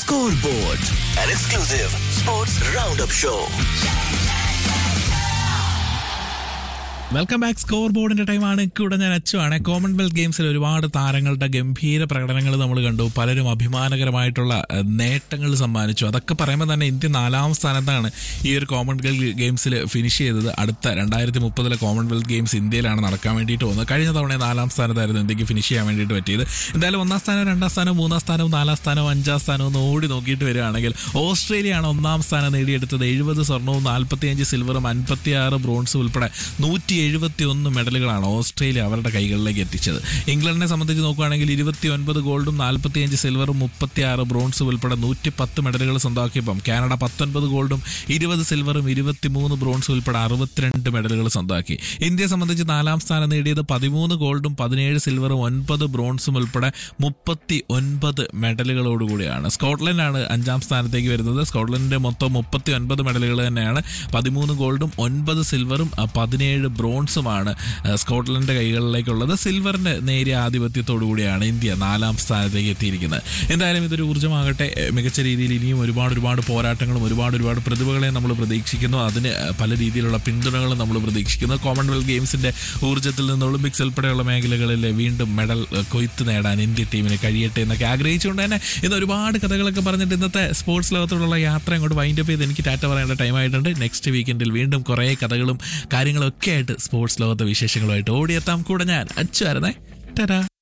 Scoreboard, an exclusive sports roundup show. Welcome back score ബോർഡിന്റെ ടൈമാണ് കൂടെ ഞാൻ അച്ചുവാണ് കോമൺവെൽത്ത് ഗെയിംസിൽ ഒരുപാട് താരങ്ങളുടെ ഗംഭീര പ്രകടനങ്ങൾ നമ്മൾ കണ്ടു പലരും അഭിമാനകരമായിട്ടുള്ള ഏഹ്, നേട്ടങ്ങൾ സമ്മാനിച്ചു അതൊക്കെ പറയുമ്പോൾ തന്നെ ഇന്ത്യ നാലാം സ്ഥാനത്താണ് ഈ ഒരു കോമൺവെൽത്ത് ഗെയിംസിൽ ഫിനിഷ് ചെയ്തത് അടുത്ത രണ്ടായിരത്തി മുപ്പതിലെ കോമൺവെൽത്ത് ഗെയിംസ് ഇന്ത്യയിലാണ് നടക്കാൻ വേണ്ടിയിട്ട് പോകുന്നത് കഴിഞ്ഞ തവണ നാലാം സ്ഥാനത്തായിരുന്നു ഇന്ത്യക്ക് ഫിനിഷ് ചെയ്യാൻ വേണ്ടിയിട്ട് പറ്റിയത് എന്തായാലും ഒന്നാം സ്ഥാനം രണ്ടാം സ്ഥാനം മൂന്നാം സ്ഥാനവും നാലാം സ്ഥാനവും അഞ്ചാം സ്ഥാനവും ഒന്ന് ഓടി നോക്കിയിട്ട് വരികയാണെങ്കിൽ ഓസ്ട്രേലിയയാണ് ഒന്നാം സ്ഥാനം നേടിയെടുത്തത് എഴുപത് സ്വർണവും നാൽപ്പത്തിയഞ്ച് സിൽവറും അൻപത്തിയാറ് ബ്രോൺസും ഉൾപ്പെടെ നൂറ്റി എഴുപത്തി ഒന്ന് മെഡലുകളാണ് ഓസ്ട്രേലിയ അവരുടെ കൈകളിലേക്ക് എത്തിച്ചത് ഇംഗ്ലണ്ടിനെ സംബന്ധിച്ച് നോക്കുകയാണെങ്കിൽ ഇരുപത്തി ഒൻപത് ഗോൾഡും നാൽപ്പത്തിയഞ്ച് സിൽവറും മുപ്പത്തിയാറ് ബ്രോൺസും ഉൾപ്പെടെ നൂറ്റി പത്ത് മെഡലുകൾ സ്വന്തമാക്കിയപ്പം കാനഡ പത്തൊൻപത് ഗോൾഡും ഇരുപത് സിൽവറും ഇരുപത്തിമൂന്ന് ബ്രോൺസും ഉൾപ്പെടെ അറുപത്തിരണ്ട് മെഡലുകൾ സ്വന്തമാക്കി ഇന്ത്യയെ സംബന്ധിച്ച് നാലാം സ്ഥാനം നേടിയത് പതിമൂന്ന് ഗോൾഡും പതിനേഴ് സിൽവറും ഒൻപത് ബ്രോൺസും ഉൾപ്പെടെ മുപ്പത്തി ഒൻപത് മെഡലുകളോടുകൂടിയാണ് സ്കോട്ട്ലൻഡാണ് അഞ്ചാം സ്ഥാനത്തേക്ക് വരുന്നത് സ്കോട്ട്ലൻഡിന്റെ മൊത്തം മുപ്പത്തി ഒൻപത് മെഡലുകൾ തന്നെയാണ് പതിമൂന്ന് ഗോൾഡും ഒൻപത് സിൽവറും ആ, പതിനേഴ് ബ്രോൺസുമാണ് ആ, സ്കോട്ട്ലൻഡിന്റെ കൈകളിലേക്കുള്ളത് സിൽവറിന്റെ നേരിയ ആധിപത്യത്തോടു കൂടിയാണ് ഇന്ത്യ നാലാം സ്ഥാനത്തേക്ക് എത്തിയിരിക്കുന്നത് എന്തായാലും ഇതൊരു ഊർജ്ജമാകട്ടെ എ, മികച്ച രീതിയിൽ ഇനിയും ഒരുപാട് ഒരുപാട് പോരാട്ടങ്ങളും ഒരുപാട് ഒരുപാട് പ്രതിഭകളെ നമ്മൾ പ്രതീക്ഷിക്കുന്നു അതിന് ആ, പല രീതിയിലുള്ള പിന്തുണകളും നമ്മൾ പ്രതീക്ഷിക്കുന്നു കോമൺവെൽത്ത് ഗെയിംസിന്റെ ഊർജ്ജത്തിൽ നിന്ന് ഒളിമ്പിക്സ് ഉൾപ്പെടെയുള്ള മേഖലകളിൽ വീണ്ടും മെഡൽ ആ, കൊയ്ത്ത് നേടാൻ ഇന്ത്യ ടീമിന് കഴിയട്ടെ എന്നൊക്കെ ആഗ്രഹിച്ചുകൊണ്ട് തന്നെ ഇന്ന് ഒരുപാട് കഥകളൊക്കെ പറഞ്ഞിട്ട് ഇന്നത്തെ സ്പോർട്സ് ലോകത്തോടുള്ള യാത്ര അങ്ങോട്ട് വൈൻഡ് അപ്പ് ചെയ്ത് എനിക്ക് ടാറ്റ പറയേണ്ട ടൈമായിട്ടുണ്ട് നെക്സ്റ്റ് വീക്കെൻഡിൽ വീണ്ടും കുറേ കഥകളും കാര്യങ്ങളും ഒക്കെ ആയിട്ട് സ്പോർട്സ് ലോകത്തെ വിശേഷങ്ങളുമായിട്ട് ഓടിയെത്താം കൂടെ ഞാൻ അച്ചു ആയിരുന്നേ ടാറ്റാ